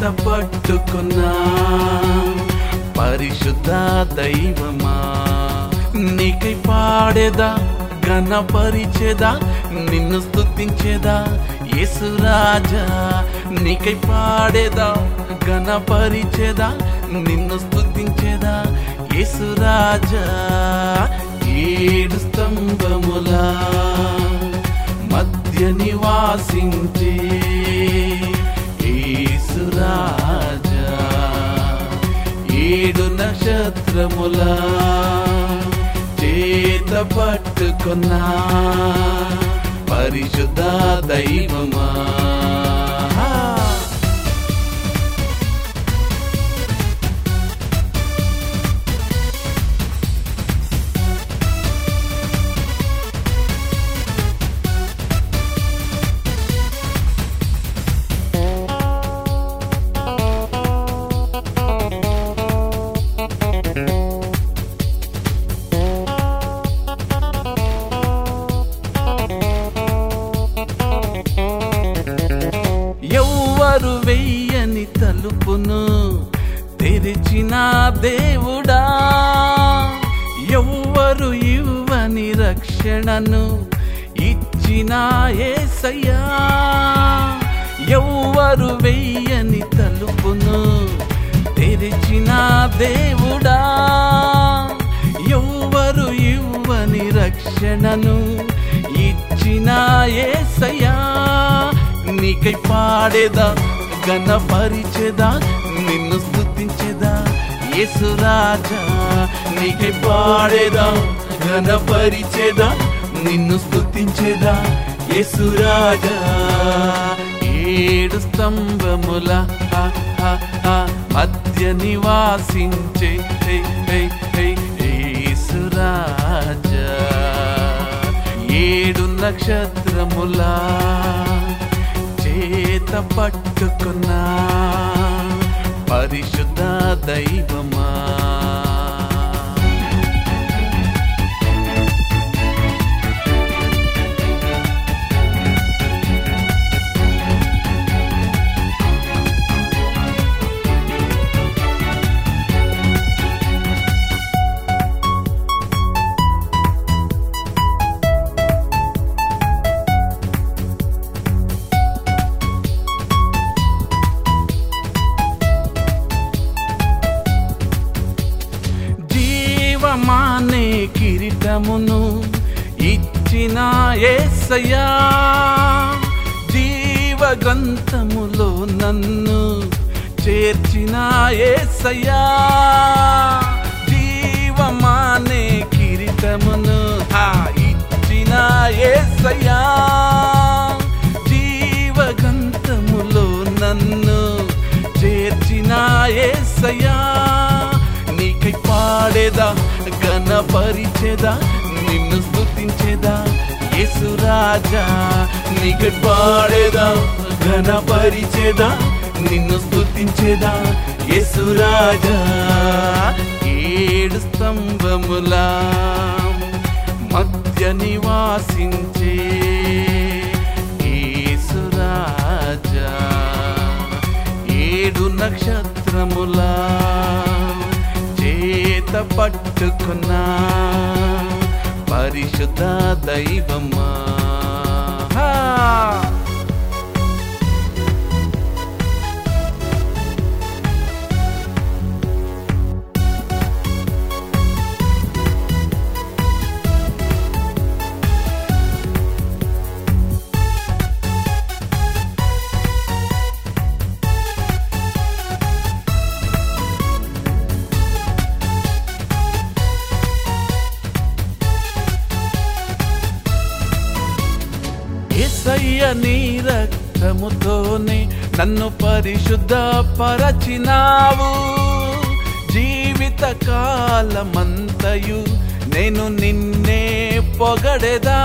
పట్టుకున్నా పరిశుద్ధ దైవమా నీకై పాడేదా ఘనపరిచేదా నిన్ను స్తుతించేదా యేసురాజా నీకై పాడేదా ఘనపరిచేదా నిన్ను స్తుతించేదా యేసురాజా ఏడు స్తంభములా మధ్య నివాసించే యేసురాజా ఏడు నక్షత్రముల చేత పట్టుకున్నా పరిశుద్ధ దైవమా ఎవ్వరు వెయ్యని తలుపును తెరిచిన దేవుడా ఎవ్వరు ఇవ్వని రక్షణను ఇచ్చిన ఏసయ్యా ఎవ్వరు వెయ్యని తలుపును తెరిచిన దేవుడా ఎవ్వరు ఇవ్వని రక్షణను ఇచ్చిన ఏసయ్యా నీకై పాడేదా గణపరిచేదా నిన్ను స్తుతించేదా యేసురాజా నీకై పాడేదా గణపరిచేదా నిన్ను స్తుతించేదా యేసురాజా ఏడు స్తంభముల హ, హ, హ, మధ్య నివాసించే హే, హే, హే, యేసురాజా ఏడు నక్షత్రములా చేత పట్టుకున్నా పరిశుద్ధ దైవమా జీవమానే కిరీటమును ఇచ్చిన ఏసయ్యా జీవ గ్రంథములో నన్ను చేర్చిన ఏసయ్యా జీవమానే కిరీటమును హా ఇచ్చిన ఏసయ్యా జీవ గ్రంథములో నన్ను చేర్చిన ఏసయ్యా నీకై పాడేదా గణపరిచేదా నిన్ను స్తుతించేదా యేసురాజా నీకై పాడేదా గణపరిచేదా నిన్ను స్తుతించేదా యేసురాజా ఏడు స్తంభములా మధ్య నివాసించే యేసురాజా ఏడు నక్షత్రములా చేత పట్టుకున్నా పరిశుద్ధ దైవమా హా! యేసయ్య నీ రక్తముతోనే నన్ను పరిశుద్ధ పరచినావు జీవిత కాలమంతయు నేను నిన్నే పొగడెదా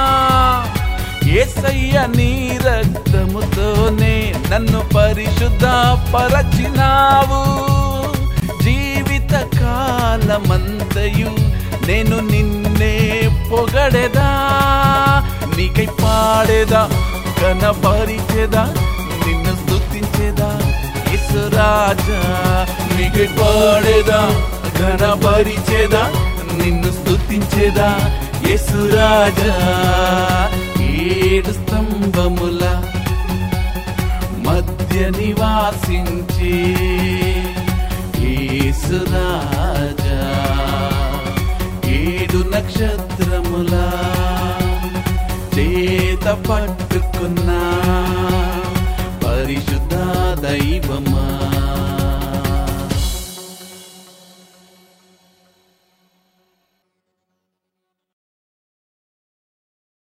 యేసయ్య నీ రక్తముతోనే నన్ను పరిశుద్ధ పరచినావు జీవిత కాలమంతయు నేను నిన్నే పొగడెదా నీకై పాడేదా కనపరిచేదా నిన్ను స్తుతించేదా యేసు రాజా నీకు పాడేదా ఘనపరిచేదా నిన్ను స్తుతించేదా యేసు రాజా ఏడు స్తంభముల మధ్య నివాసించే యేసు రాజా ఏడు నక్షత్రముల చేత పట్టుకున్నా పరిశుద్ధ దైవమా